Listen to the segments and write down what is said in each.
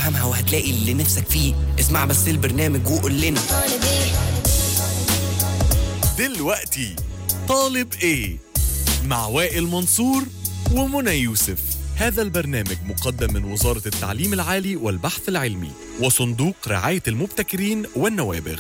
هتفهمها وهتلاقي اللي نفسك فيه اسمع بس البرنامج وقول لنا دلوقتي طالب ايه مع وائل منصور ومنى يوسف هذا البرنامج مقدم من وزارة التعليم العالي والبحث العلمي وصندوق رعاية المبتكرين والنوابغ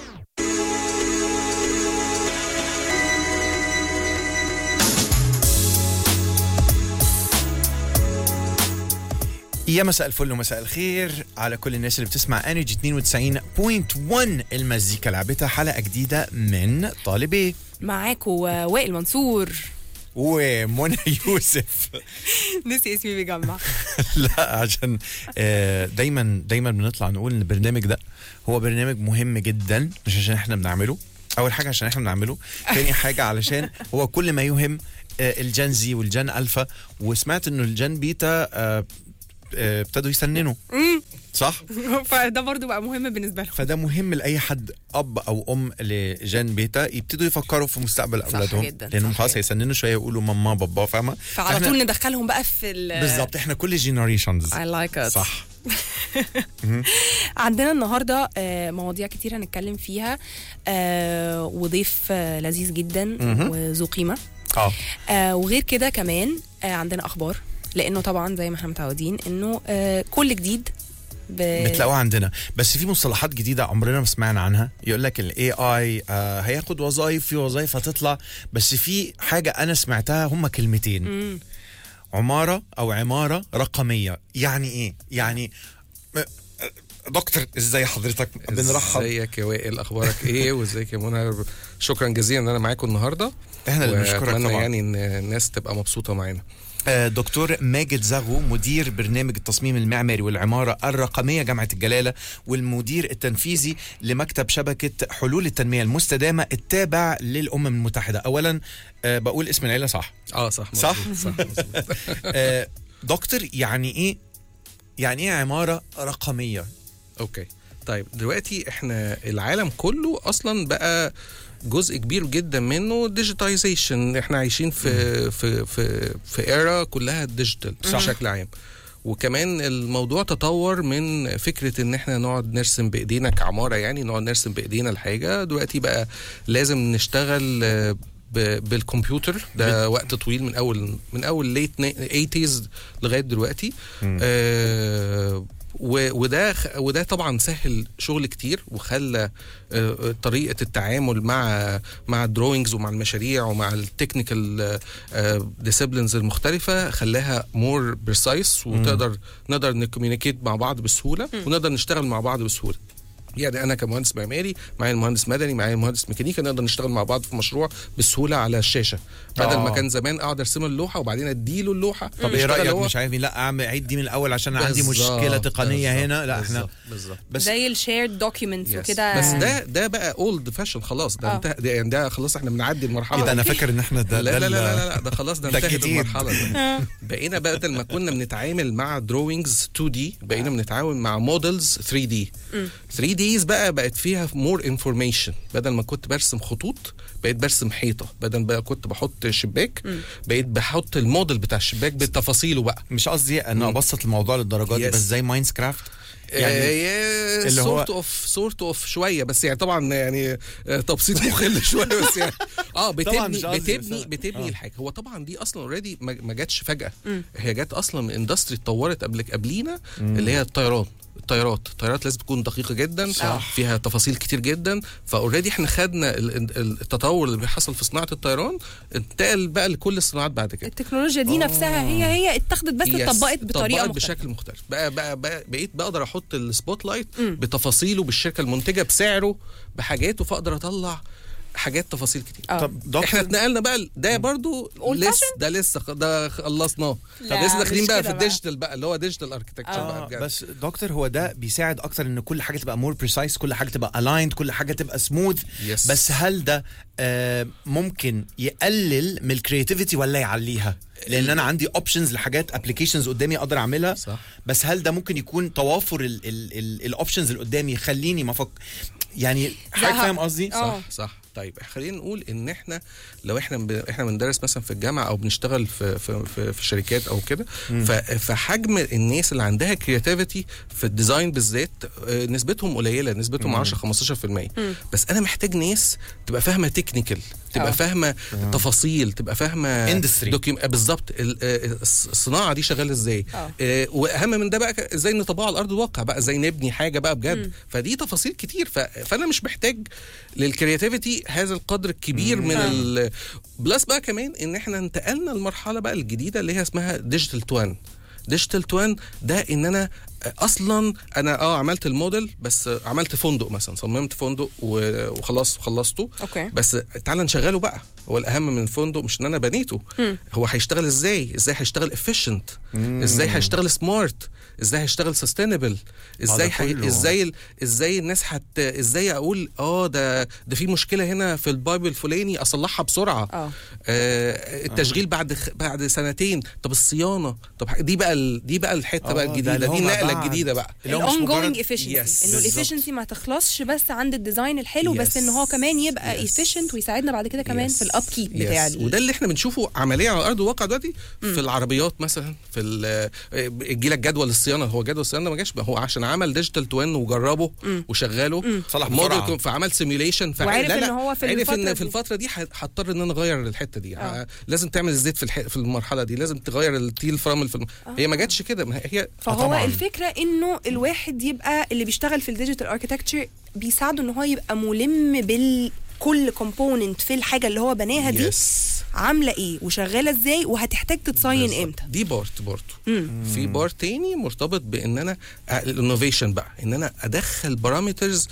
يا مساء الفل ومساء الخير على كل الناس اللي بتسمع انرجي 92.1 المزيكا لعبتها حلقه جديده من طالب ايه معاكوا وائل منصور ومنى يوسف نسي اسمي بيجمع لا عشان آه، دايما دايما بنطلع نقول ان البرنامج ده هو برنامج مهم جدا مش عشان احنا بنعمله اول حاجه عشان احنا بنعمله تاني حاجه علشان هو كل ما يهم آه، الجان زي والجان الفا وسمعت انه الجان بيتا آه، آه، ابتدوا يسننوا صح فده برضو بقى مهم بالنسبه لهم فده مهم لاي حد اب او ام لجان بيتا يبتدوا يفكروا في مستقبل صح اولادهم جداً، لانهم صح خلاص جداً. هيسننوا شويه يقولوا ماما بابا فاهمه فعلى فإحنا- طول ندخلهم بقى في ال بالظبط احنا كل جينيريشنز I like it. صح عندنا النهارده آه، مواضيع كتير هنتكلم فيها آه، وضيف آه، لذيذ جدا وذو قيمه اه آه، وغير كده كمان آه، عندنا اخبار لانه طبعا زي ما احنا متعودين انه آه، كل جديد ب... بتلاقوها عندنا بس في مصطلحات جديده عمرنا ما سمعنا عنها يقول لك الاي اي هياخد وظائف في وظائف هتطلع بس في حاجه انا سمعتها هم كلمتين عماره او عماره رقميه يعني ايه يعني آه، آه، دكتور ازاي حضرتك بنرحب ازيك يا وائل اخبارك ايه وازيك يا منى شكرا جزيلا ان انا معاكم النهارده احنا اللي بنشكرك واتمنى طبعا يعني ان الناس تبقى مبسوطه معانا آه، دكتور ماجد زغو مدير برنامج التصميم المعماري والعمارة الرقمية جامعة الجلالة والمدير التنفيذي لمكتب شبكة حلول التنمية المستدامة التابع للأمم المتحدة أولا آه، بقول اسم العيلة صح اه صح صح؟ مظبوط، صح مظبوط. آه، دكتور يعني إيه يعني إيه عمارة رقمية اوكي طيب دلوقتي احنا العالم كله اصلا بقى جزء كبير جدا منه ديجيتايزيشن احنا عايشين في في في في ايرا كلها ديجيتال بشكل عام وكمان الموضوع تطور من فكره ان احنا نقعد نرسم بايدينا كعماره يعني نقعد نرسم بايدينا الحاجه دلوقتي بقى لازم نشتغل آه، ب- بالكمبيوتر ده وقت طويل من اول من اول ليت 80s لغايه دلوقتي آه و- وده خ- وده طبعا سهل شغل كتير وخلى آه، طريقه التعامل مع مع الدروينجز ومع المشاريع ومع التكنيكال ديسيبلينز المختلفه خلاها مور بريسايس وتقدر نقدر نكوميونيكيت مع بعض بسهوله ونقدر نشتغل مع بعض بسهوله يعني انا كمهندس معماري معايا المهندس مدني معايا المهندس ميكانيكا نقدر نشتغل مع بعض في مشروع بسهوله على الشاشه بدل آه. ما كان زمان اقعد ارسم اللوحه وبعدين اديله اللوحه طب إيه يشتغل رأيك هو. مش عارف لا أعمل عيد دي من الأول عشان أنا عندي بالظبط، مشكلة تقنية بالظبط، هنا لا إحنا بالظبط، بالظبط بس زي الشيرد دوكيومنتس Yes. وكده بس ده ده بقى اولد فاشن خلاص ده آه. انتهى ده, يعني ده خلاص احنا بنعدي المرحله كده أنا فاكر إن إحنا ده لا ده لا لا, ال- لا, لا ده خلاص ده ده انتهت جديد. المرحله ده بقينا بدل ما كنا بنتعامل مع دروينجز 2 دي بقينا بنتعامل مع موديلز 3 دي 3 ديز بقى بقت فيها مور انفورميشن بدل ما كنت برسم خطوط بقيت برسم حيطه بدل ما كنت بحط شباك بقيت بحط الموديل بتاع الشباك بتفاصيله بقى مش قصدي ان ابسط الموضوع للدرجه دي Yes. بس زي ماينز كرافت يعني اللي اللي هو- سورت اوف سورت اوف شويه بس يعني طبعا يعني آه، تبسيط مخل شويه بس يعني اه طبعاً مش بتبني قصدي، بتبني بس- بتبني آه. الحاجه هو طبعا دي اصلا اوريدي ما ما جاتش فجاه هي جت اصلا من اندستري اتطورت قبل قبلينا اللي هي الطيران الطيارات الطيارات لازم تكون دقيقه جدا صح. فيها تفاصيل كتير جدا فاوريدي احنا خدنا ال- ال- التطور اللي بيحصل في صناعه الطيران انتقل بقى لكل الصناعات بعد كده التكنولوجيا دي نفسها هي هي اتخذت بس يس، اتطبقت بطريقه اتطبقت مختلفه بشكل مختلف بقى, بقى, بقى بقيت بقدر احط السبوت لايت بتفاصيله بالشركه المنتجه بسعره بحاجاته فاقدر اطلع حاجات تفاصيل كتير آه. طب دكتور احنا اتنقلنا بقى ل- ده برضو Old لسه fashion؟ ده لسه خ- ده خلصناه طب لا، لسه داخلين مش بقى كده في بقى. الديجيتال بقى اللي هو ديجيتال اركتكتشر آه بقى بجد بس دكتور هو ده بيساعد اكتر ان كل حاجه تبقى مور بريسايز كل حاجه تبقى الايند كل حاجه تبقى سموث Yes. بس هل ده آه ممكن يقلل من الكرياتيفيتي ولا يعليها لان انا عندي اوبشنز لحاجات ابلكيشنز قدامي اقدر اعملها صح. بس هل ده ممكن يكون توافر الاوبشنز اللي قدامي يخليني ما فك يعني حضرتك زهق. فاهم قصدي آه. صح صح طيب خلينا نقول ان احنا لو احنا ب... احنا بندرس مثلا في الجامعه او بنشتغل في في في, في شركات او كده ف... فحجم الناس اللي عندها كرياتيفيتي في الديزاين بالذات آه، نسبتهم قليله نسبتهم 10 15% بس انا محتاج ناس تبقى فاهمه تكنيكال تبقى آه. فاهمه تفاصيل تبقى فاهمه Industry. دوكيوم آه، بالظبط ال- آه، الص- الصناعه دي شغاله ازاي آه. آه، واهم من ده بقى ك- ازاي نطبقها على ارض الواقع بقى ازاي نبني حاجه بقى بجد فدي تفاصيل كتير ف... فانا مش محتاج للكرياتيفيتي هذا القدر الكبير من ال... بلس بقى كمان ان احنا انتقلنا المرحله بقى الجديده اللي هي اسمها ديجيتال توان ديجيتال توان ده ان انا اصلا انا اه عملت الموديل بس عملت فندق مثلا صممت فندق و- وخلاص خلصته أوكي. بس تعالى نشغله بقى هو الاهم من الفندق مش ان انا بنيته هو هيشتغل ازاي ازاي هيشتغل افيشنت ازاي هيشتغل سمارت ازاي هيشتغل سستينبل ازاي ده حي... كله. ازاي ال- ازاي الناس هت ازاي اقول اه ده ده في مشكله هنا في البايب الفلاني اصلحها بسرعه آه. آه التشغيل بعد خ... بعد سنتين طب الصيانه طب دي بقى ال... دي بقى الحته آه، بقى ده الجديده اللي دي هو النقله بعد. الجديده بقى اللي هو مش الاون جوينج مجرد- افشنسي Yes. انه بالظبط. الافشنسي ما تخلصش بس عند الديزاين الحلو بس Yes. ان هو كمان يبقى Yes. efficient ويساعدنا بعد كده كمان Yes. في الاب كيب Yes. بتاع ال- وده اللي احنا بنشوفه عمليا على ارض الواقع دلوقتي في العربيات مثلا في ال- يجي لك جدول الصيانه هو جدول الصيانه ما جاش هو عشان عمل ديجيتال توين وجربه وشغله صلح موديل بسرعة. فعمل سيميوليشن وعرف إن هو في عرف الفترة ان دي. في الفتره دي ه- هضطر ان انا اغير الحته دي آه. ه- لازم تعمل الزيت في الح... في المرحله دي لازم تغير التيل فرامل في الم... هي ما جاتش كده ما هي فهو طبعاً. الفكره انه الواحد يبقى اللي بيشتغل في الديجيتال اركتكتشر بيساعده ان هو يبقى ملم بالكل كومبوننت في الحاجه اللي هو بناها دي Yes. عامله ايه وشغاله ازاي وهتحتاج تتصين بالظبط. امتى دي بارت برضه في بارت تاني مرتبط بان انا الانوفيشن بقى ان انا ادخل بارامترز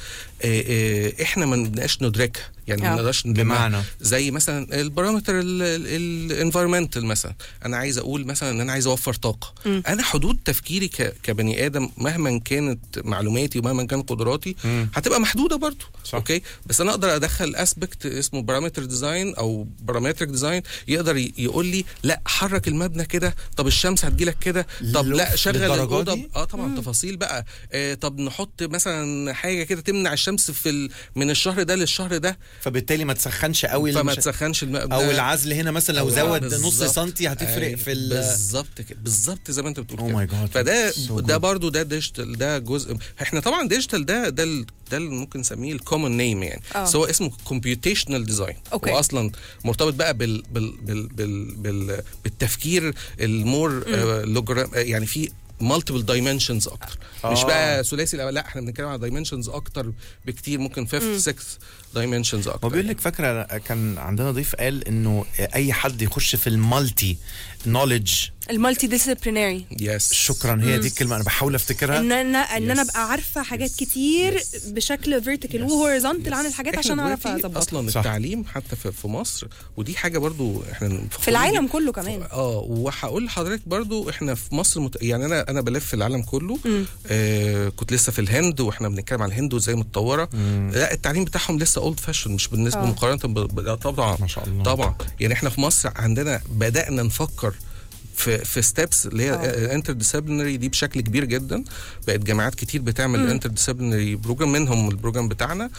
احنا ما نبقاش ندركها يعني آه. ما نقدرش نلمها. بمعنى؟ زي مثلا البارامتر الانفيرمنتال مثلا انا عايز اقول مثلا ان انا عايز اوفر طاقه انا حدود تفكيري ك- كبني ادم مهما كانت معلوماتي ومهما كانت قدراتي هتبقى محدوده برضه صح. اوكي بس انا اقدر ادخل اسبكت اسمه بارامتر ديزاين او بارامتريك ديزاين يقدر ي- يقول لي لا حرك المبنى كده طب الشمس هتجيلك كده طب لو لا شغل للدرجة الاوضه دي؟ اه طبعا تفاصيل بقى آه طب نحط مثلا حاجه كده تمنع الشمس في ال... من الشهر ده للشهر ده فبالتالي ما تسخنش قوي فما المش- تسخنش المبنى او العزل هنا مثلا لو آه، زود بالظبط. نص سنتي هتفرق أيوة، في ال بالظبط كده بالظبط زي ما انت بتقول Oh كده my God. فده So ده good. برضو ده ديجيتال ده جزء احنا طبعا ديجيتال ده ده ال- ده اللي ممكن نسميه الكومن نيم يعني آه. بس هو اسمه كومبيوتيشنال ديزاين أوكي. هو اصلا مرتبط بقى بال بال بال بال بال بالتفكير المور لوجرام يعني في مالتيبل دايمنشنز اكتر آه. مش آه. بقى ثلاثي لا لا احنا بنتكلم على دايمنشنز اكتر بكتير ممكن 5 6 دايمنشنز اكتر هو بيقول لك فاكره كان عندنا ضيف قال انه اي حد يخش في المالتي نوليدج المالتي ديسيبلينري يس شكرا هي دي الكلمه انا بحاول افتكرها ان انا ان انا Yes. ابقى عارفه حاجات كتير بشكل فيرتيكال وهوريزونتال عن الحاجات إحنا عشان اعرف دلوقتي اظبطها اصلا صح. التعليم حتى في, في مصر ودي حاجه برضو احنا في العالم كله كمان اه وهقول لحضرتك برضو احنا في مصر مت... يعني انا انا بلف في العالم كله آه كنت لسه في الهند واحنا بنتكلم على الهند وازاي متطوره لا التعليم بتاعهم لسه اولد فاشن مش بالنسبه آه. مقارنه ب... ب... لا طبعا ما شاء الله. طبعا يعني احنا في مصر عندنا بدانا نفكر في في ستيبس اللي هي انتر ديسيبلينري دي بشكل كبير جدا بقت جامعات كتير بتعمل انتر ديسيبلينري بروجرام منهم البروجرام بتاعنا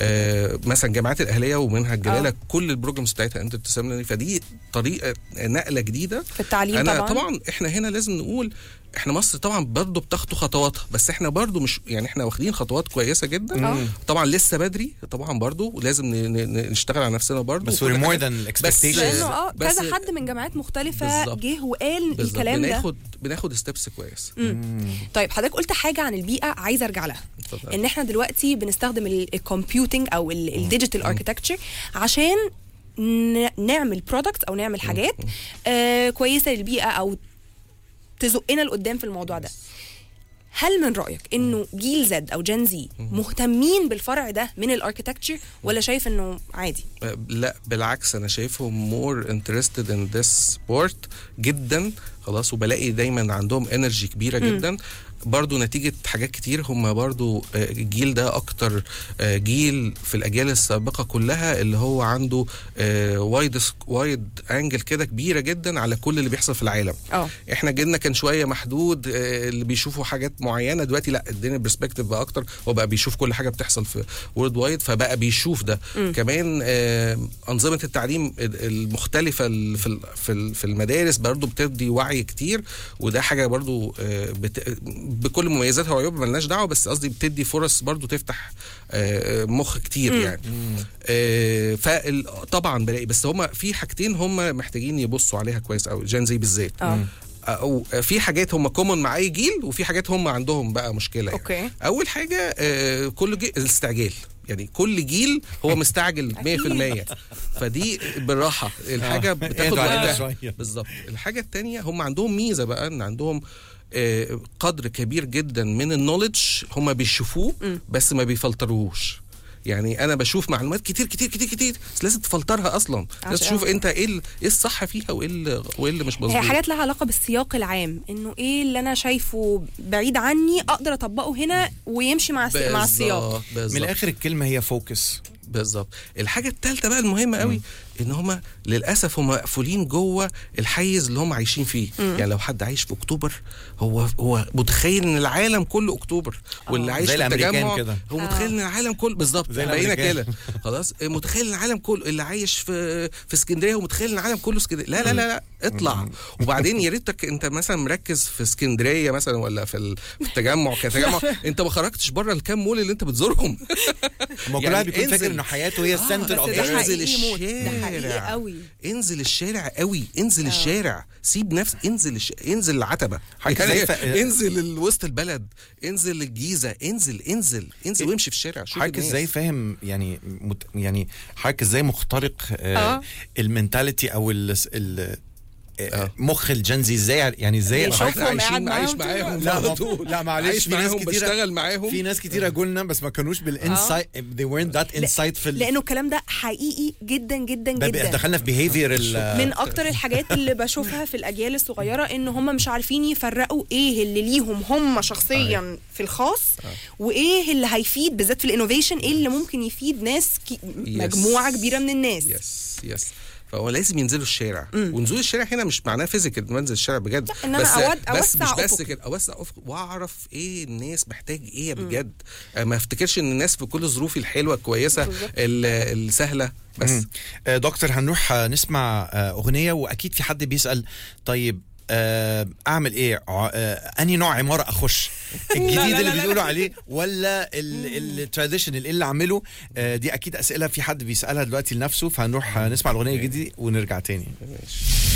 آه مثلا الجامعات الاهليه ومنها الجلاله آه. كل البروجرامز بتاعتها انتر ديسيبلينري فدي طريقه نقله جديده في التعليم انا طبعا طبعا احنا هنا لازم نقول احنا مصر طبعا برضه بتخطو خطواتها بس احنا برضه مش يعني احنا واخدين خطوات كويسه جدا آه. طبعا لسه بدري طبعا برضه ولازم ن- ن- نشتغل على نفسنا برضه بس وكل we're more حاجة. than بس- expectations. لانه اه بس- كذا حد من جامعات مختلفه بالظبط. جه وقال بالظبط. الكلام ده بناخد بناخد ستيبس كويس طيب حضرتك قلت حاجه عن البيئه عايزه ارجع لها اتفضل. ان احنا دلوقتي بنستخدم الكمبيوتنج او الديجيتال اركتكتشر عشان ن- نعمل برودكت او نعمل حاجات آه كويسه للبيئه او تزقنا لقدام في الموضوع ده هل من رايك انه جيل زد او جين زي مهتمين بالفرع ده من الاركتكتشر ولا شايف انه عادي آه، لا بالعكس انا شايفهم مور انترستد ان ذس سبورت جدا خلاص وبلاقي دايما عندهم انرجي كبيره جدا برضو نتيجة حاجات كتير هم برضو آه، الجيل ده أكتر آه، جيل في الأجيال السابقة كلها اللي هو عنده وايد وايد أنجل كده كبيرة جدا على كل اللي بيحصل في العالم اه احنا جيلنا كان شويه محدود آه، اللي بيشوفوا حاجات معينه دلوقتي لا الدنيا برسبكتيف بقى اكتر هو بقى بيشوف كل حاجه بتحصل في وورلد وايد فبقى بيشوف ده كمان آه، انظمه التعليم المختلفه ال- في ال- في ال- في المدارس برضو بتدي وعي كتير وده حاجه برضو آه، بت- بكل مميزاتها وعيوبها ملناش دعوه بس قصدي بتدي فرص برضو تفتح آه، مخ كتير يعني فطبعا بلاقي بس هما في حاجتين هما محتاجين يبصوا عليها كويس قوي جان زي بالذات اه او في حاجات هم كومن مع اي جيل وفي حاجات هم عندهم بقى مشكله يعني. اوكي اول حاجه آه، كل جيل الاستعجال يعني كل جيل هو مستعجل 100% فدي بالراحه الحاجه بتاخد اهدوا علينا وقتها شوية. بالظبط الحاجه التانية هم عندهم ميزه بقى ان عندهم آه، قدر كبير جدا من النولج هم بيشوفوه بس ما بيفلتروهوش يعني انا بشوف معلومات كتير كتير كتير كتير بس لازم تفلترها اصلا لازم عشان- تشوف انت ايه ال- ايه الصح فيها وايه اللي وايه اللي مش مظبوط هي حاجات لها علاقه بالسياق العام انه ايه اللي انا شايفه بعيد عني اقدر اطبقه هنا ويمشي مع الس- مع السياق بالظبط، بالظبط. من الاخر الكلمه هي فوكس بالظبط الحاجه الثالثه بقى المهمه قوي ان هم للاسف هم مقفولين جوه الحيز اللي هم عايشين فيه يعني لو حد عايش في اكتوبر هو هو متخيل ان العالم كله اكتوبر واللي عايش زي في الأمريكان التجمع كده. هو متخيل ان العالم كله بالظبط زي بقينا الأمريكان. كده خلاص متخيل ان العالم كله اللي عايش في في اسكندريه ومتخيل ان العالم كله اسكندريه لا لا لا لا اطلع وبعدين يا ريتك انت مثلا مركز في اسكندريه مثلا ولا في ال- في التجمع كتجمع انت ما خرجتش بره الكام مول اللي انت بتزورهم ما كل يعني واحد بيكون انزل. فاكر انه حياته هي السنتر بس اوف ده ذا انزل حقيقي موت ده حقيقي الشارع. قوي انزل الشارع قوي انزل الشارع سيب نفس انزل الش... انزل العتبه حضرتك يعني زي ف- انزل ال- وسط البلد انزل الجيزه انزل انزل انزل وامشي في الشارع شوف حضرتك الناس. ازاي فاهم يعني مت يعني حضرتك ازاي مخترق آه آه. المنتاليتي او ال ال آه. مخ الجنزي ازاي يعني ازاي بيشوفهم حضرتك احنا قاعد عايشين عايش معاهم معاهم لا على ما- طول. لا معلش عايش في ناس معاهم كتيرة- بشتغل معاهم في ناس كتيره قلنا بس ما كانوش بالانسايت they weren't that insightful لانه الكلام ده حقيقي جدا جدا ده بي- جدا دخلنا في behavior ال من اكتر الحاجات اللي بشوفها في الاجيال الصغيره ان هم مش عارفين يفرقوا ايه اللي ليهم هم شخصيا في الخاص وايه اللي هيفيد بالذات في الانوفيشن ايه اللي ممكن يفيد ناس كي مجموعه كبيره من الناس يس يس فهو لازم ينزلوا الشارع ونزول الشارع هنا مش معناه فيزيكال منزل الشارع بجد إنما بس أود- بس مش أوسع بس أفق. كده اوسع افق واعرف ايه الناس محتاج ايه بجد آه، ما افتكرش ان الناس في كل ظروفي الحلوه الكويسه ال- السهله بس مم. آه، دكتور هنروح آه، نسمع آه، اغنيه واكيد في حد بيسال طيب آه، اعمل ايه ع- آه، انهي نوع عماره اخش الجديد لا، اللي لا، بيقولوا عليه ولا التراديشنال اللي اعمله آه، دي اكيد اسئله في حد بيسالها دلوقتي لنفسه فهنروح آه، نسمع الاغنيه الجديده ونرجع تاني ماشي